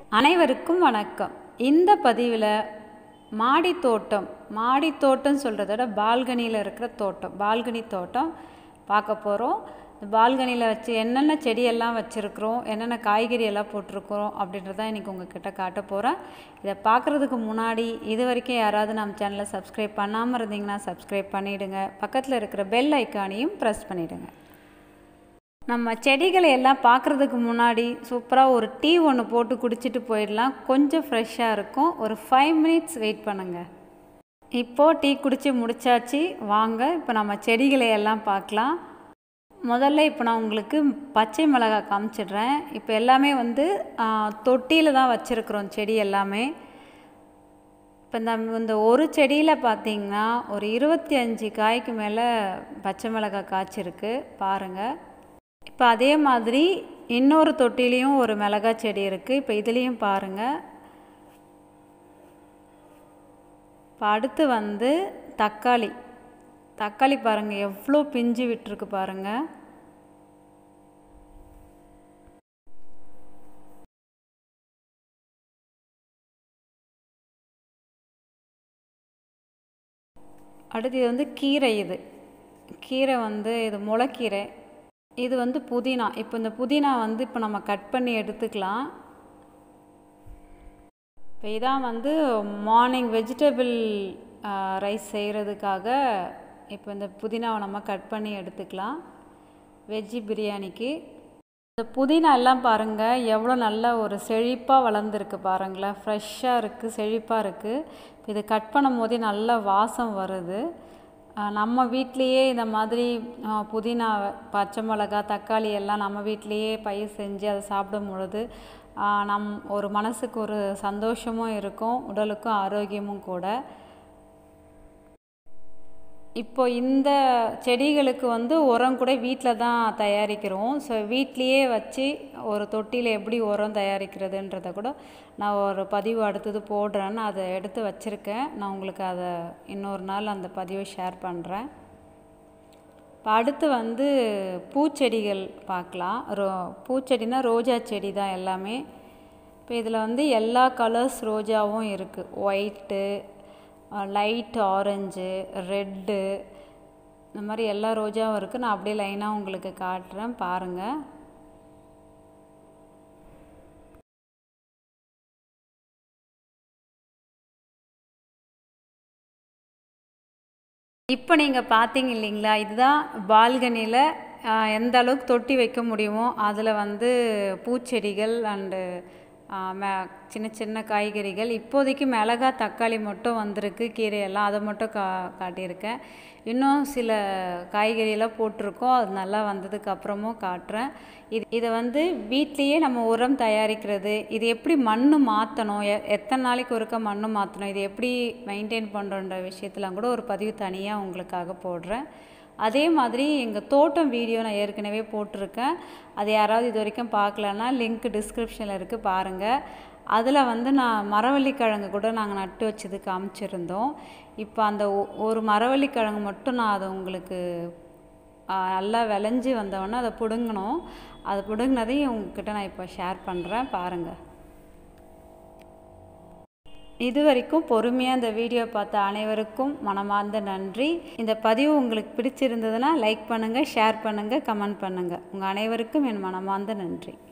அனைவருக்கும் வணக்கம் இந்த பதிவில் மாடி தோட்டம் மாடி தோட்டம் சொல்கிறத விட பால்கனியில் இருக்கிற தோட்டம் பால்கனி தோட்டம் பார்க்க போகிறோம் பால்கனியில் வச்சு என்னென்ன செடியெல்லாம் வச்சுருக்குறோம் என்னென்ன காய்கறி எல்லாம் போட்டிருக்கிறோம் அப்படின்றத இன்றைக்கி உங்ககிட்ட காட்ட போகிறேன் இதை பார்க்குறதுக்கு முன்னாடி இது வரைக்கும் யாராவது நம்ம சேனலை சப்ஸ்கிரைப் பண்ணாமல் இருந்தீங்கன்னா சப்ஸ்கிரைப் பண்ணிவிடுங்க பக்கத்தில் இருக்கிற பெல் ஐக்கானையும் ப்ரெஸ் பண்ணிவிடுங்க நம்ம செடிகளை எல்லாம் பார்க்குறதுக்கு முன்னாடி சூப்பராக ஒரு டீ ஒன்று போட்டு குடிச்சிட்டு போயிடலாம் கொஞ்சம் ஃப்ரெஷ்ஷாக இருக்கும் ஒரு ஃபைவ் மினிட்ஸ் வெயிட் பண்ணுங்கள் இப்போது டீ குடித்து முடிச்சாச்சு வாங்க இப்போ நம்ம செடிகளை எல்லாம் பார்க்கலாம் முதல்ல இப்போ நான் உங்களுக்கு பச்சை மிளகாய் காமிச்சிடுறேன் இப்போ எல்லாமே வந்து தொட்டியில் தான் வச்சுருக்குறோம் செடி எல்லாமே இப்போ இந்த இந்த ஒரு செடியில் பார்த்தீங்கன்னா ஒரு இருபத்தி அஞ்சு காய்க்கு மேலே பச்சை மிளகாய் காய்ச்சிருக்கு பாருங்கள் இப்போ அதே மாதிரி இன்னொரு தொட்டிலையும் ஒரு மிளகாய் செடி இருக்குது இப்போ இதுலேயும் பாருங்கள் இப்போ அடுத்து வந்து தக்காளி தக்காளி பாருங்கள் எவ்வளோ பிஞ்சு விட்டுருக்கு பாருங்கள் அடுத்து இது வந்து கீரை இது கீரை வந்து இது முளைக்கீரை இது வந்து புதினா இப்போ இந்த புதினா வந்து இப்போ நம்ம கட் பண்ணி எடுத்துக்கலாம் இப்போ இதான் வந்து மார்னிங் வெஜிடபிள் ரைஸ் செய்கிறதுக்காக இப்போ இந்த புதினாவை நம்ம கட் பண்ணி எடுத்துக்கலாம் வெஜ்ஜி பிரியாணிக்கு இந்த புதினா எல்லாம் பாருங்கள் எவ்வளோ நல்ல ஒரு செழிப்பாக வளர்ந்துருக்கு பாருங்களேன் ஃப்ரெஷ்ஷாக இருக்குது செழிப்பாக இருக்குது இது கட் பண்ணும் போதே நல்ல வாசம் வருது நம்ம வீட்லேயே இந்த மாதிரி புதினா பச்சை மிளகா தக்காளி எல்லாம் நம்ம வீட்லேயே பயிர் செஞ்சு அதை சாப்பிடும் பொழுது நம் ஒரு மனசுக்கு ஒரு சந்தோஷமும் இருக்கும் உடலுக்கும் ஆரோக்கியமும் கூட இப்போ இந்த செடிகளுக்கு வந்து உரம் கூட வீட்டில் தான் தயாரிக்கிறோம் ஸோ வீட்லேயே வச்சு ஒரு தொட்டியில் எப்படி உரம் தயாரிக்கிறதுன்றத கூட நான் ஒரு பதிவு அடுத்தது போடுறேன்னு அதை எடுத்து வச்சுருக்கேன் நான் உங்களுக்கு அதை இன்னொரு நாள் அந்த பதிவை ஷேர் பண்ணுறேன் இப்போ அடுத்து வந்து பூச்செடிகள் பார்க்கலாம் ரோ பூச்செடினா ரோஜா செடி தான் எல்லாமே இப்போ இதில் வந்து எல்லா கலர்ஸ் ரோஜாவும் இருக்குது ஒயிட்டு லைட் ஆரஞ்சு ரெட்டு இந்த மாதிரி எல்லா ரோஜாவும் இருக்குது நான் அப்படியே லைனாக உங்களுக்கு காட்டுறேன் பாருங்கள் இப்போ நீங்கள் பார்த்தீங்க இல்லைங்களா இதுதான் பால்கனியில் எந்த அளவுக்கு தொட்டி வைக்க முடியுமோ அதில் வந்து பூச்செடிகள் அண்டு மே சின்ன சின்ன காய்கறிகள் இப்போதைக்கு மிளகா தக்காளி மட்டும் வந்திருக்கு கீரையெல்லாம் அதை மட்டும் கா காட்டியிருக்கேன் இன்னும் சில காய்கறியெல்லாம் போட்டிருக்கோம் அது நல்லா வந்ததுக்கு அப்புறமும் காட்டுறேன் இது இதை வந்து வீட்லேயே நம்ம உரம் தயாரிக்கிறது இது எப்படி மண் மாற்றணும் எ எத்தனை நாளைக்கு ஒருக்க மண் மாற்றணும் இது எப்படி மெயின்டைன் பண்ணுறோன்ற விஷயத்தெலாம் கூட ஒரு பதிவு தனியாக உங்களுக்காக போடுறேன் அதே மாதிரி எங்கள் தோட்டம் வீடியோ நான் ஏற்கனவே போட்டிருக்கேன் அது யாராவது இது வரைக்கும் பார்க்கலன்னா லிங்க் டிஸ்கிரிப்ஷனில் இருக்குது பாருங்கள் அதில் வந்து நான் மரவள்ளிக்கிழங்கு கூட நாங்கள் நட்டு வச்சது காமிச்சிருந்தோம் இப்போ அந்த ஒரு மரவள்ளிக்கிழங்கு மட்டும் நான் அதை உங்களுக்கு நல்லா விளைஞ்சி வந்தவொடனே அதை பிடுங்கணும் அதை பிடுங்கினதையும் உங்ககிட்ட நான் இப்போ ஷேர் பண்ணுறேன் பாருங்கள் இது வரைக்கும் பொறுமையாக இந்த வீடியோ பார்த்த அனைவருக்கும் மனமார்ந்த நன்றி இந்த பதிவு உங்களுக்கு பிடிச்சிருந்ததுன்னா லைக் பண்ணுங்கள் ஷேர் பண்ணுங்கள் கமெண்ட் பண்ணுங்கள் உங்கள் அனைவருக்கும் என் மனமார்ந்த நன்றி